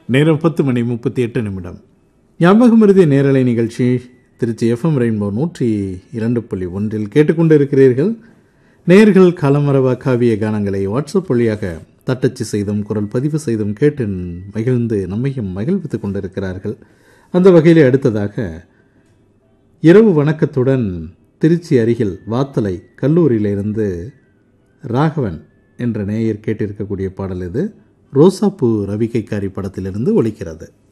நேரம் பத்து மணி முப்பத்தி எட்டு நிமிடம் ஞாபகமிருதி நேரலை நிகழ்ச்சி திருச்சி எஃப்எம் ரெயின்போ நூற்றி இரண்டு புள்ளி ஒன்றில் கேட்டுக்கொண்டு இருக்கிறீர்கள் நேர்கள் காலமரவா காவிய கானங்களை வாட்ஸ்அப் வழியாக தட்டச்சு செய்தும் குரல் பதிவு செய்தும் கேட்டு மகிழ்ந்து நம்மையும் மகிழ்வித்துக் கொண்டிருக்கிறார்கள் அந்த வகையில் அடுத்ததாக இரவு வணக்கத்துடன் திருச்சி அருகில் வாத்தலை கல்லூரியிலிருந்து ராகவன் என்ற நேயர் கேட்டிருக்கக்கூடிய பாடல் இது ரோசாப்பூ ரவிக்கைக்காரி படத்திலிருந்து ஒலிக்கிறது